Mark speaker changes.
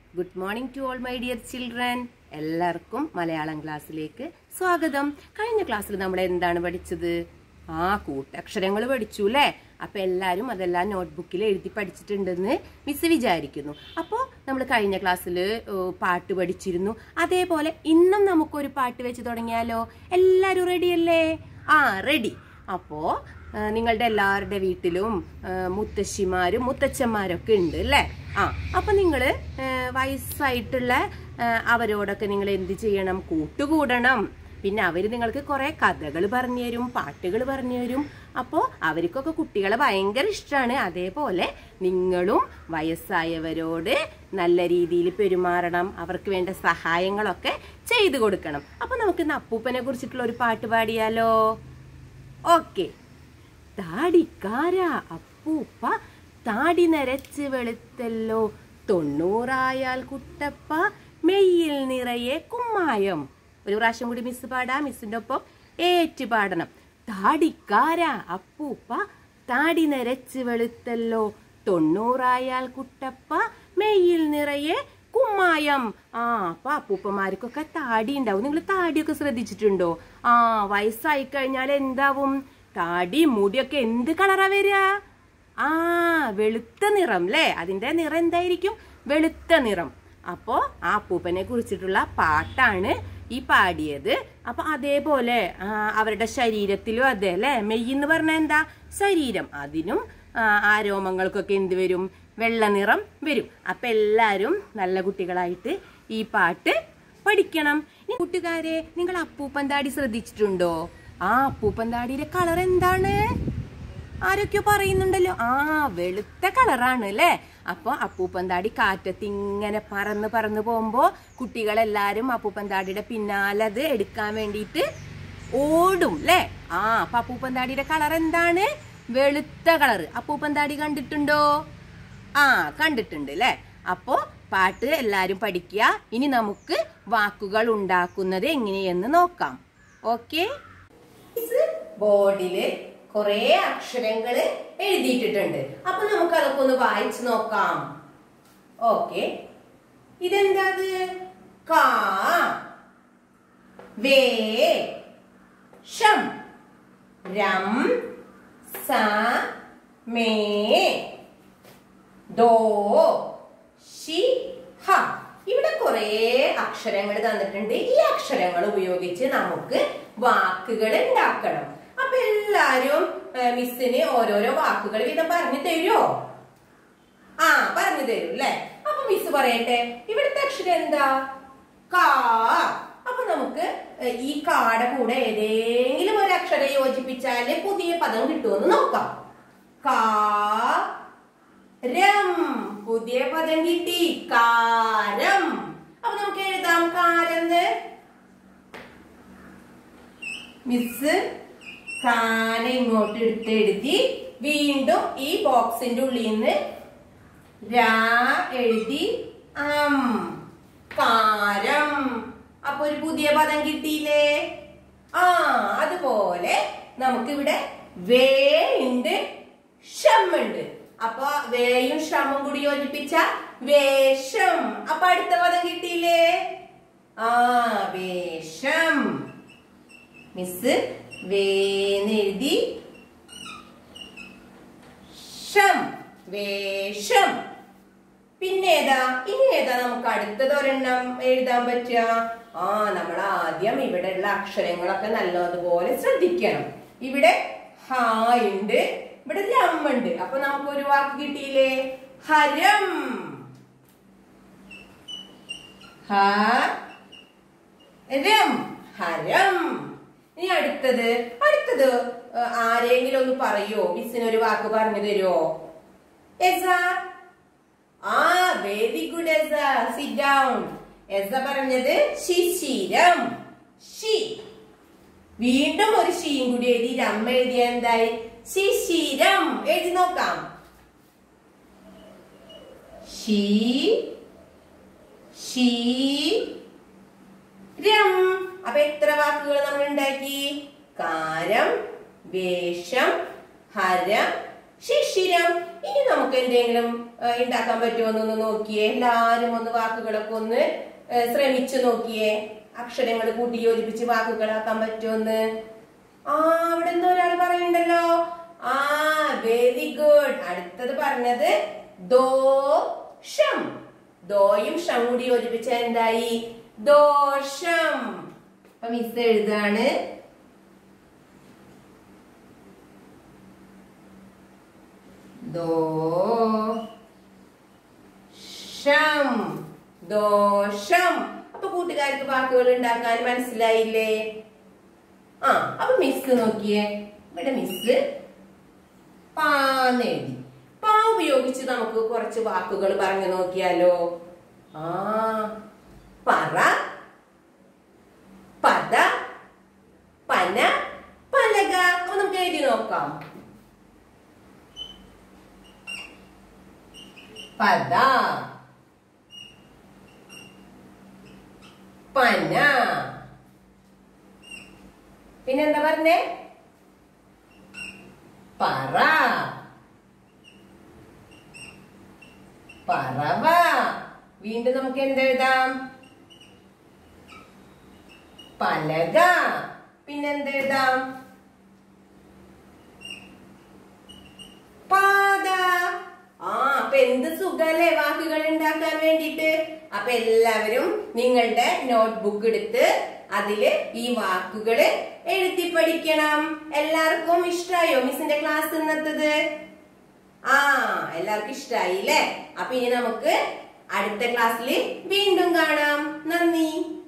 Speaker 1: good morning to all my dear children എല്ലാവർക്കും മലയാളം ക്ലാസ്സിലേക്ക് സ്വാഗതം കഴിഞ്ഞ ക്ലാസ്സിൽ നമ്മൾ എന്താണ് പഠിച്ചത് ആ കൂട്ടക്ഷരങ്ങൾ പഠിച്ചു അല്ലേ അപ്പൊ എല്ലാവരും അതെല്ലാം നോട്ട്ബുക്കിൽ എഴുതി പഠിച്ചിട്ടുണ്ടെന്ന് മിസ് വിചാരിക്കുന്നു അപ്പോൾ നമ്മൾ കഴിഞ്ഞ ക്ലാസ്സിൽ പാട്ട് പഠിച്ചിരുന്നു അതേപോലെ ഇന്നും നമുക്കൊരു പാട്ട് വെച്ച് തുടങ്ങിയാലോ എല്ലാവരും റെഡിയല്ലേ ആ റെഡി അപ്പോ ആ, നിങ്ങളുടെ എല്ലാവരുടെ വീട്ടിലും ആ, മുത്തശ്ശിമാരും മുത്തച്ഛന്മാരൊക്കെ ഉണ്ട് അല്ലേ ആ അപ്പൊ നിങ്ങൾ വയസ്സായിട്ടുള്ള ആ, അവരോടൊക്കെ നിങ്ങൾ എന്ത് ചെയ്യണം കൂട്ടുകൂടണം പിന്നെ അവർ നിങ്ങൾക്ക് കുറെ കഥകൾ പറഞ്ഞു തരും പാട്ടുകൾ പറഞ്ഞു തരും അപ്പോൾ അവർക്കൊക്കെ കുട്ടികളെ ഭയങ്കര ഇഷ്ടമാണ് അതേപോലെ നിങ്ങളും വയസ്സായവരോട് നല്ല രീതിയിൽ പെരുമാറണം അവർക്ക് വേണ്ട സഹായങ്ങളൊക്കെ ചെയ്തു കൊടുക്കണം അപ്പൊ നമുക്ക് ഇന്ന് അപ്പൂപ്പനെ കുറിച്ചിട്ടുള്ള ഒരു പാട്ട് പാടിയാലോ ഓക്കെ താടിക്കാര അപ്പൂപ്പ താടി നരച്ച് വെളുത്തല്ലോ തൊണ്ണൂറായാൽ കുട്ടപ്പ മെയ്യിൽ നിറയെ കുമ്മായം ഒരു പ്രാവശ്യം കൂടി മിസ് പാടാം മിസ്സിന്റെ ഒപ്പം ഏറ്റു പാടണം താടിക്കാര അപ്പൂപ്പ താടി നരച്ച് വെളുത്തല്ലോ തൊണ്ണൂറായാൽ കുട്ടപ്പ മെയ്യിൽ നിറയെ കുമ്മായം ആ അപ്പൊ അപ്പൂപ്പന്മാർക്കൊക്കെ താടി ഉണ്ടാവും നിങ്ങൾ താടിയൊക്കെ ശ്രദ്ധിച്ചിട്ടുണ്ടോ ആ വയസ്സായി കഴിഞ്ഞാൽ എന്താവും താടി മുടിയൊക്കെ എന്ത് കളറാ വരിക ആ വെളുത്ത നിറം അല്ലേ അതിന്റെ നിറം എന്തായിരിക്കും വെളുത്ത നിറം അപ്പോ ആ അപ്പൂപ്പനെ കുറിച്ചിട്ടുള്ള പാട്ടാണ് ഈ പാടിയത് അപ്പൊ അതേപോലെ ആ, അവരുടെ ശരീരത്തിലും അതെ അല്ലെ മെയ്യ് എന്ന് പറഞ്ഞാൽ എന്താ ശരീരം അതിനും ആ, ആ രോമങ്ങൾക്കൊക്കെ എന്ത് വരും വെള്ള നിറം വരും അപ്പൊ എല്ലാരും നല്ല കുട്ടികളായിട്ട് ഈ പാട്ട് പഠിക്കണം ഇനി കൂട്ടുകാരെ നിങ്ങൾ അപ്പൂപ്പൻ താടി ശ്രദ്ധിച്ചിട്ടുണ്ടോ ആ അപ്പൂപ്പൻ താടിയുടെ കളർ എന്താണ് ആരൊക്കെയോ പറയുന്നുണ്ടല്ലോ ആ വെളുത്ത കളറാണ് അല്ലേ അപ്പൊ അപ്പൂപ്പൻ താടി കാറ്റത്ത് ഇങ്ങനെ പറന്ന് പറന്ന് പോകുമ്പോ കുട്ടികളെല്ലാരും അപ്പൂപ്പൻ താടിയുടെ പിന്നാലെ അത് എടുക്കാൻ വേണ്ടിയിട്ട് ഓടും അല്ലേ ആ അപ്പൊ അപ്പൂപ്പൻ താടിയുടെ കളർ എന്താണ് വെളുത്ത കളർ അപ്പൂപ്പൻ താടി കണ്ടിട്ടുണ്ടോ ആ കണ്ടിട്ടുണ്ട് അല്ലേ അപ്പോ പാട്ട് എല്ലാരും പഠിക്കുക ഇനി നമുക്ക് വാക്കുകൾ ഉണ്ടാക്കുന്നത് എങ്ങനെയെന്ന് നോക്കാം ഓക്കെ ബോർഡില് കുറെ അക്ഷരങ്ങള് എഴുതിയിട്ടിട്ടുണ്ട് അപ്പൊ നമുക്ക് അതൊക്കെ ഒന്ന് വായിച്ചു നോക്കാം ഓക്കെ ഇതെന്താ കാ വേ ഷം രം സ മേ ദോ ഷി ഹ ഇവിടെ കുറെ അക്ഷരങ്ങൾ തന്നിട്ടുണ്ട് ഈ അക്ഷരങ്ങൾ ഉപയോഗിച്ച് നമുക്ക് വാക്കുകൾ ഉണ്ടാക്കണം അപ്പൊ എല്ലാരും ഏ, മിസ്സിന് ഓരോരോ വാക്കുകൾ വീതം പറഞ്ഞു തരുമോ ആ പറഞ്ഞു തരും അല്ലെ അപ്പൊ മിസ് പറയട്ടെ ഇവിടുത്തെ അക്ഷരം എന്താ കാ അപ്പൊ നമുക്ക് ഏ, ഈ കാടെ കൂടെ ഏതെങ്കിലും ഒരു അക്ഷരം യോജിപ്പിച്ചാല് പുതിയ പദം കിട്ടുമെന്ന് നോക്കാം കാ രം പുതിയ പദം കിട്ടി കാരം അപ്പൊ നമുക്ക് എഴുതാം കാരെന്ന് മിസ് കാന ഇങ്ങോട്ട് എടുത്ത് എഴുതി വീണ്ടും ഈ ബോക്സിന്റെ ഉള്ളിൽ നിന്ന് രാ എഴുതി അം കാരം അപ്പൊ ഒരു പുതിയ പദം കിട്ടിയില്ലേ ആ അതുപോലെ നമുക്കിവിടെ വേ ഉണ്ട് ഷം ഉണ്ട് അപ്പൊ വേയും ഷമും കൂടി യോജിപ്പിച്ച വേഷം അപ്പൊ അടുത്ത പദം കിട്ടിയില്ലേ ആ വേഷം മിസ് വേന്ന് എഴുതി ഷം വേഷം പിന്നെ ഏതാ ഇനി ഏതാ നമുക്ക് അടുത്തത് ഒരെണ്ണം എഴുതാൻ പറ്റുക ആ നമ്മൾ ആദ്യം ഇവിടെയുള്ള അക്ഷരങ്ങളൊക്കെ നല്ലതുപോലെ ശ്രദ്ധിക്കണം ഇവിടെ ഹാ ഉണ്ട് ഇവിടെ രം ഉണ്ട് അപ്പൊ നമുക്ക് ഒരു വാക്ക് കിട്ടിയില്ലേ ഹരം ഹ രം ഹരം ഇനി അടുത്തത് അടുത്തത് ഏ, ആരെങ്കിലും ഒന്ന് പറയോ മിസ്സിന് ഒരു വാക്ക് പറഞ്ഞു തരുമോ എസ ആ very good Esa sit down Esa പറഞ്ഞത് ശിശിരം ഷി വീണ്ടും ഒരു ഷീയും കൂടി എഴുതി രമ്മ എഴുതിയ എന്തായി ശിശിരം എഴുതി നോക്കാം ഷീ ഷീ രം അപ്പൊ എത്ര വാക്കുകൾ നമ്മൾ ഉണ്ടാക്കി കാരം വേഷം ഹരം ശിശിരം ഇനി നമുക്ക് എന്തെങ്കിലും ഏഹ്, ഉണ്ടാക്കാൻ പറ്റുമോ എന്നൊന്ന് നോക്കിയേ എല്ലാരും ഒന്ന് വാക്കുകളൊക്കെ ഒന്ന് ഏഹ്, ശ്രമിച്ചു നോക്കിയേ അക്ഷരങ്ങൾ കൂട്ടി യോജിപ്പിച്ച് വാക്കുകളാക്കാൻ പറ്റുമോന്ന് ആ അവിടെ നിന്ന് ഒരാൾ പറയുന്നുണ്ടല്ലോ ആ വെരി ഗുഡ് അടുത്തത് പറഞ്ഞത് ദോഷം ദോയും ഷം കൂടി യോജിപ്പിച്ച എന്തായി ദോഷം അപ്പൊ മിസ് എഴുതാണ് ദോഷം ദോഷം അപ്പൊ കൂട്ടുകാർക്ക് വാക്കുകൾ ഉണ്ടാക്കാൻ മനസ്സിലായില്ലേ ആ അപ്പൊ മിസ് നോക്കിയേ ഇവിടെ മിസ് പാന്ന് എഴുതി പാ ഉപയോഗിച്ച് നമുക്ക് കുറച്ച് വാക്കുകൾ പറഞ്ഞു നോക്കിയാലോ ആ പറ പദ പന പലക അപ്പൊ നമുക്ക് എഴുതി നോക്കാം പദ പന പിന്നെന്താ പറഞ്ഞേ പറ പറവ വീണ്ടും നമുക്ക് എന്തെഴുതാം പലക പിന്നെന്തെഴുതാം പാത ആ അപ്പൊ എന്ത് സുഖല്ലേ വാക്കുകൾ ഉണ്ടാക്കാൻ വേണ്ടിട്ട് അപ്പൊ എല്ലാവരും നിങ്ങളുടെ നോട്ട്ബുക്ക് എടുത്ത് അതില് ഈ വാക്കുകള് എഴുതി പഠിക്കണം എല്ലാവർക്കും ഇഷ്ടായോ മിസ്സിന്റെ ക്ലാസ് ഇന്നത്തത് ആ എല്ലാവർക്കും ഇഷ്ടായി അല്ലേ അപ്പൊ ഇനി നമുക്ക് അടുത്ത ക്ലാസ്സിൽ വീണ്ടും കാണാം നന്ദി